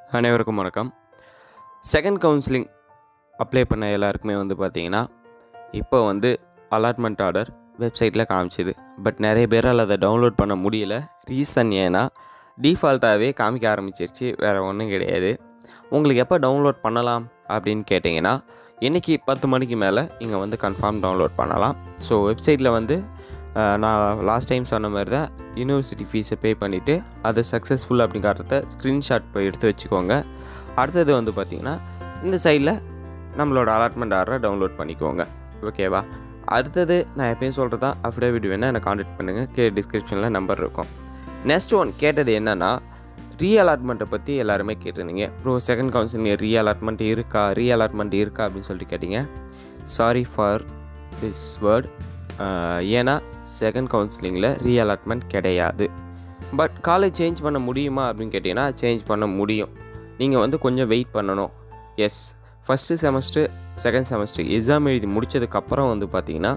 அனைவருக்கும் வணக்கம் second counselling apply பண்ண எல்லாருக்குமே வந்து பார்த்தீங்கன்னா இப்போ வந்து அலாட்மெண்ட் ஆர்டர் வெப்சைட்டில் காமிச்சிது பட் நிறைய பேரால் அதை டவுன்லோட் பண்ண முடியல ரீசன் ஏன்னா டிஃபால்ட்டாகவே காமிக்க ஆரம்பிச்சிருச்சு வேறு ஒன்றும் கிடையாது உங்களுக்கு எப்போ டவுன்லோட் பண்ணலாம் அப்படின்னு கேட்டிங்கன்னா இன்றைக்கி பத்து மணிக்கு மேலே இங்கே வந்து கன்ஃபார்ம் டவுன்லோட் பண்ணலாம் ஸோ வெப்சைட்டில் வந்து அஹ், நான் லாஸ்ட் டைம் சொன்ன மாதிரி தான் யூனிவர்சிட்டி ஃபீஸை பே பண்ணிவிட்டு அது சக்ஸஸ்ஃபுல் அப்படிங்கிறத ஸ்க்ரீன்ஷாட் போய் எடுத்து வச்சுக்கோங்க அடுத்தது வந்து பார்த்திங்கன்னா இந்த சைடில் நம்மளோட அலாட்மெண்ட் ஆர்டரை டவுன்லோட் பண்ணிக்கோங்க ஓகேவா அடுத்தது நான் எப்பயும் சொல்கிறது தான் அஃபிடேவிட் வேணால் என்னை காண்டாக்ட் பண்ணுங்கள் கே டிஸ்கிரிப்ஷனில் நம்பர் இருக்கும் நெக்ஸ்ட் ஒன் கேட்டது என்னென்னா ரீ அலாட்மெண்ட்டை பற்றி எல்லாருமே கேட்டிருந்தீங்க bro second counselling re allotment இருக்கா ரீ அலாட்மெண்ட் இருக்கா அப்படின்னு சொல்லிட்டு கேட்டிங்க சாரி ஃபார் திஸ் வேர்ட் ஏன்னா செகண்ட் கவுன்சிலிங்கில் ரீ அலாட்மெண்ட் கிடையாது பட் காலேஜ் சேஞ்ச் பண்ண முடியுமா அப்படின்னு கேட்டிங்கன்னா சேஞ்ச் பண்ண முடியும் நீங்கள் வந்து கொஞ்சம் வெயிட் பண்ணணும் yes first semester second semester exam எழுதி முடித்ததுக்கப்புறம் வந்து பார்த்தீங்கன்னா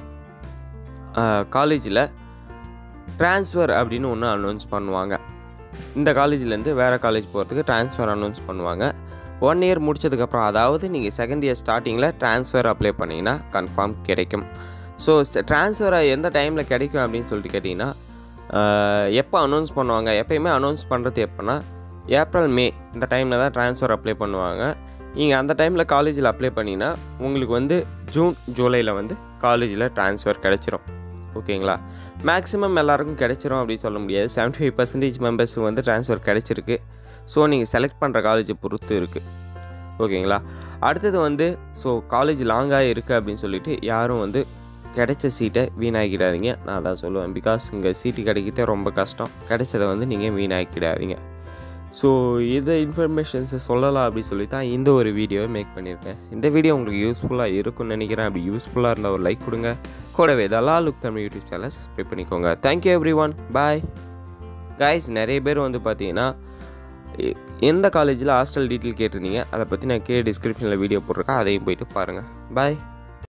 காலேஜில் ட்ரான்ஸ்ஃபர் அப்படின்னு ஒன்று அனௌன்ஸ் பண்ணுவாங்க இந்த காலேஜ்லேருந்து வேறு காலேஜ் போகிறதுக்கு ட்ரான்ஸ்ஃபர் அனௌன்ஸ் பண்ணுவாங்க ஒன் இயர் முடிச்சதுக்கப்புறம் அதாவது நீங்கள் செகண்ட் இயர் ஸ்டார்டிங்கில் ட்ரான்ஸ்ஃபர் அப்ளை பண்ணிங்கன்னா கன்ஃபார்ம் கிடைக்கும் ஸோ ட்ரான்ஸ்ஃபர் எந்த டைமில் கிடைக்கும் அப்படின்னு சொல்லிட்டு கேட்டிங்கன்னா எப்போ அனௌன்ஸ் பண்ணுவாங்க எப்பயுமே அனௌன்ஸ் பண்ணுறது எப்போனா ஏப்ரல் மே இந்த டைமில் தான் ட்ரான்ஸ்ஃபர் அப்ளை பண்ணுவாங்க நீங்கள் அந்த டைமில் காலேஜில் அப்ளை பண்ணிங்கன்னா உங்களுக்கு வந்து ஜூன் ஜூலையில் வந்து காலேஜில் ட்ரான்ஸ்ஃபர் கிடச்சிரும் ஓகேங்களா மேக்ஸிமம் எல்லாருக்கும் கிடைச்சிரும் அப்படின்னு சொல்ல முடியாது 75% ஃபைவ் பர்சன்டேஜ் மெம்பர்ஸ் வந்து ட்ரான்ஸ்ஃபர் கிடைச்சிருக்கு ஸோ நீங்கள் செலக்ட் பண்ணுற காலேஜை பொறுத்து இருக்குது ஓகேங்களா அடுத்தது வந்து ஸோ காலேஜ் லாங்காக இருக்குது அப்படின்னு சொல்லிட்டு யாரும் வந்து கிடைச்ச சீட்டை வீணாக்கிடாதீங்க நான் தான் சொல்லுவேன் பிகாஸ் இங்கே சீட்டு கிடைக்கிறதே ரொம்ப கஷ்டம் கிடைச்சதை வந்து நீங்கள் வீணாக்கிடாதீங்க ஸோ இதை இன்ஃபர்மேஷன்ஸை சொல்லலாம் அப்படின்னு சொல்லி தான் இந்த ஒரு வீடியோவை மேக் பண்ணியிருக்கேன் இந்த வீடியோ உங்களுக்கு யூஸ்ஃபுல்லாக இருக்கும்னு நினைக்கிறேன் அப்படி யூஸ்ஃபுல்லாக இருந்தால் ஒரு லைக் கொடுங்க கூடவே இதெல்லாம் லுக் தமிழ் யூடியூப் சேனலை சப்ஸ்கிரைப் பண்ணிக்கோங்க thank you everyone bye guys நிறைய பேர் வந்து பார்த்தீங்கன்னா எ- எந்த காலேஜில் ஹாஸ்டல் டீட்டெயில் கேட்டிருந்தீங்க அதை பற்றி நான் கீழே டிஸ்கிரிப்ஷனில் வீடியோ போட்டிருக்கேன் அதையும் போயிட்டு பாருங்கள் பாய்